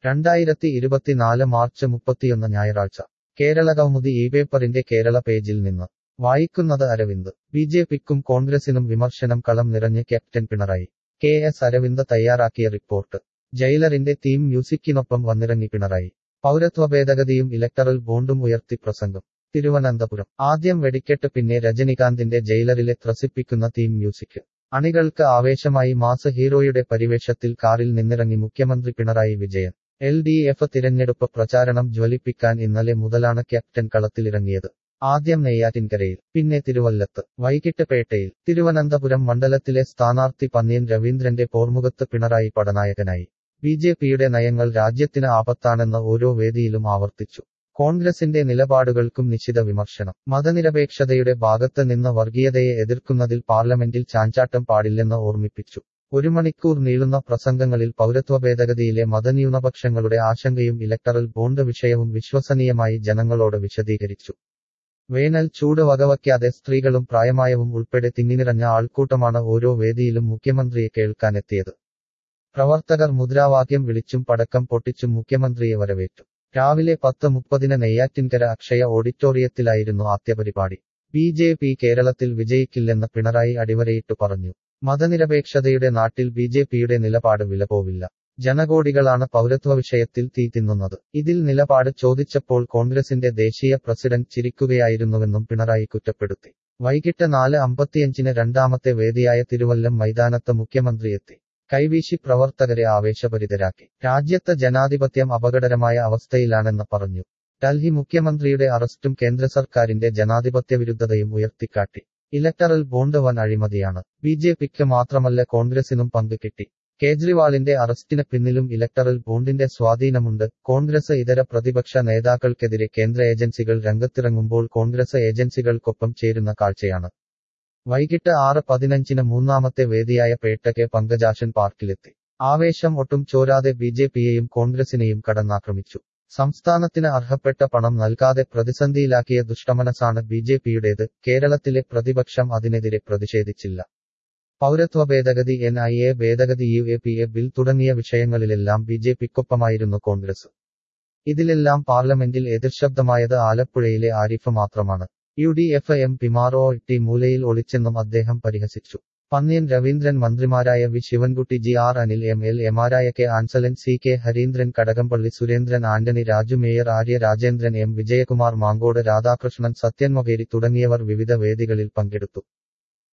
രണ്ടായിരത്തി ഇരുപത്തിനാല് മാർച്ച് മുപ്പത്തിയൊന്ന് ഞായറാഴ്ച കേരള കൗമുദി ഈ പേപ്പറിന്റെ കേരള പേജിൽ നിന്ന് വായിക്കുന്നത് അരവിന്ദ് ബി ജെ പിക്കും കോൺഗ്രസിനും വിമർശനം കളം നിറഞ്ഞ് captain Pinarayi K S Aravind തയ്യാറാക്കിയ റിപ്പോർട്ട് ജയിലറിന്റെ തീം മ്യൂസിക്കിനൊപ്പം വന്നിറങ്ങി പിണറായി പൗരത്വ ഭേദഗതിയും ഇലക്ടറൽ ബോണ്ടും ഉയർത്തി പ്രസംഗം തിരുവനന്തപുരം ആദ്യം വെടിക്കെട്ട് പിന്നെ രജനികാന്തിന്റെ ജയിലറിലെ ത്രസിപ്പിക്കുന്ന തീം മ്യൂസിക് അണികൾക്ക് ആവേശമായി മാസ് ഹീറോയുടെ പരിവേഷത്തിൽ കാറിൽ നിന്നിറങ്ങി മുഖ്യമന്ത്രി Pinarayi Vijayan L D F തിരഞ്ഞെടുപ്പ് പ്രചാരണം ജ്വലിപ്പിക്കാൻ ഇന്നലെ മുതലാണ് ക്യാപ്റ്റൻ കളത്തിലിറങ്ങിയത് ആദ്യം നെയ്യാറ്റിൻകരയിൽ പിന്നെ തിരുവല്ലത്ത് വൈകിട്ട് പേട്ടയിൽ തിരുവനന്തപുരം മണ്ഡലത്തിലെ സ്ഥാനാർത്ഥി പന്നിയൻ രവീന്ദ്രന്റെ പോർമുഖത്ത് പിണറായി പടനായകനായി ബി ജെ പിയുടെ നയങ്ങൾ രാജ്യത്തിന് ആപത്താണെന്ന് ഓരോ വേദിയിലും ആവർത്തിച്ചു കോൺഗ്രസിന്റെ നിലപാടുകൾക്കും നിശിത വിമർശനം മതനിരപേക്ഷതയുടെ ഭാഗത്ത് നിന്ന് വർഗീയതയെ എതിർക്കുന്നതിൽ പാർലമെന്റിൽ ചാഞ്ചാട്ടം പാടില്ലെന്ന് ഓർമ്മിപ്പിച്ചു ഒരു മണിക്കൂർ നീളുന്ന പ്രസംഗങ്ങളിൽ പൗരത്വ ഭേദഗതിയിലെ മതന്യൂനപക്ഷങ്ങളുടെ ആശങ്കയും ഇലക്ടറൽ ബോണ്ട് വിഷയവും വിശ്വസനീയമായി ജനങ്ങളോട് വിശദീകരിച്ചു വേനൽ ചൂട് വകവയ്ക്കാതെ സ്ത്രീകളും പ്രായമായവും ഉൾപ്പെടെ തിങ്ങിനിറഞ്ഞ ആൾക്കൂട്ടമാണ് ഓരോ വേദിയിലും മുഖ്യമന്ത്രിയെ കേൾക്കാനെത്തിയത് പ്രവർത്തകർ മുദ്രാവാക്യം വിളിച്ചും പടക്കം പൊട്ടിച്ചും മുഖ്യമന്ത്രിയെ വരവേറ്റു രാവിലെ പത്ത് മുപ്പതിന് നെയ്യാറ്റിൻകര അക്ഷയ ഓഡിറ്റോറിയത്തിലായിരുന്നു ആദ്യപരിപാടി ബി ജെ പി കേരളത്തിൽ വിജയിക്കില്ലെന്ന് പിണറായി അടിവരയിട്ടു പറഞ്ഞു മതനിരപേക്ഷതയുടെ നാട്ടിൽ ബി ജെ പിയുടെ നിലപാട് വിലപോവില്ല ജനകോടികളാണ് പൗരത്വ വിഷയത്തിൽ തീ തിന്നുന്നത് ഇതിൽ നിലപാട് ചോദിച്ചപ്പോൾ കോൺഗ്രസിന്റെ ദേശീയ പ്രസിഡന്റ് ചിരിക്കുകയായിരുന്നുവെന്നും പിണറായി കുറ്റപ്പെടുത്തി വൈകിട്ട് നാല് അമ്പത്തിയഞ്ചിന് രണ്ടാമത്തെ വേദിയായ തിരുവല്ലം മൈതാനത്ത് മുഖ്യമന്ത്രി എത്തി കൈവീശി പ്രവർത്തകരെ ആവേശഭരിതരാക്കി രാജ്യത്ത് ജനാധിപത്യം അപകടകരമായ അവസ്ഥയിലാണെന്ന് പറഞ്ഞു ഡൽഹി മുഖ്യമന്ത്രിയുടെ അറസ്റ്റും കേന്ദ്ര സർക്കാരിന്റെ ജനാധിപത്യ വിരുദ്ധതയും ഉയർത്തിക്കാട്ടി ഇലക്ടറൽ ബോണ്ട് വൻ അഴിമതിയാണ് ബി ജെ പിക്ക് മാത്രമല്ല കോൺഗ്രസിനും പങ്ക് കിട്ടി കേജ്രിവാളിന്റെ അറസ്റ്റിന് പിന്നിലും ഇലക്ടറൽ ബോണ്ടിന്റെ സ്വാധീനമുണ്ട് കോൺഗ്രസ് ഇതര പ്രതിപക്ഷ നേതാക്കൾക്കെതിരെ കേന്ദ്ര ഏജൻസികൾ രംഗത്തിറങ്ങുമ്പോൾ കോൺഗ്രസ് ഏജൻസികൾക്കൊപ്പം ചേരുന്ന കാഴ്ചയാണ് വൈകിട്ട് ആറ് പതിനഞ്ചിന് മൂന്നാമത്തെ വേദിയായ പേട്ടയ്ക്ക് പങ്കജാഷൻ പാർക്കിലെത്തി ആവേശം ഒട്ടും ചോരാതെ ബി ജെ പിയെയും കോൺഗ്രസിനെയും കടന്നാക്രമിച്ചു സംസ്ഥാനത്തിന് അർഹപ്പെട്ട പണം നൽകാതെ പ്രതിസന്ധിയിലാക്കിയ ദുഷ്ടമനസാണ് ബി ജെ പിയുടേത് കേരളത്തിലെ പ്രതിപക്ഷം അതിനെതിരെ പ്രതിഷേധിച്ചില്ല പൗരത്വ ഭേദഗതി എൻ ഐ എ ഭേദഗതി U A P A bill തുടങ്ങിയ വിഷയങ്ങളിലെല്ലാം ബി ജെ പിക്കൊപ്പമായിരുന്നു കോൺഗ്രസ് ഇതിലെല്ലാം പാർലമെന്റിൽ എതിർശബ്ദമായത് ആലപ്പുഴയിലെ ആരിഫ് മാത്രമാണ് യു ഡി എഫ് എം പിമാർ ഒ ടി മൂലയിൽ ഒളിച്ചെന്നും അദ്ദേഹം പരിഹസിച്ചു പന്നിയൻ രവീന്ദ്രൻ മന്ത്രിമാരായ V Sivankutty G R Anil M L എമാരായ K Ansalan C K Harindran Kadakampally Surendran Antony Raju mayor Arya Rajendran M Vijayakumar Mancode Radhakrishnan Sathyan Mokeri തുടങ്ങിയവർ വിവിധ വേദികളിൽ പങ്കെടുത്തു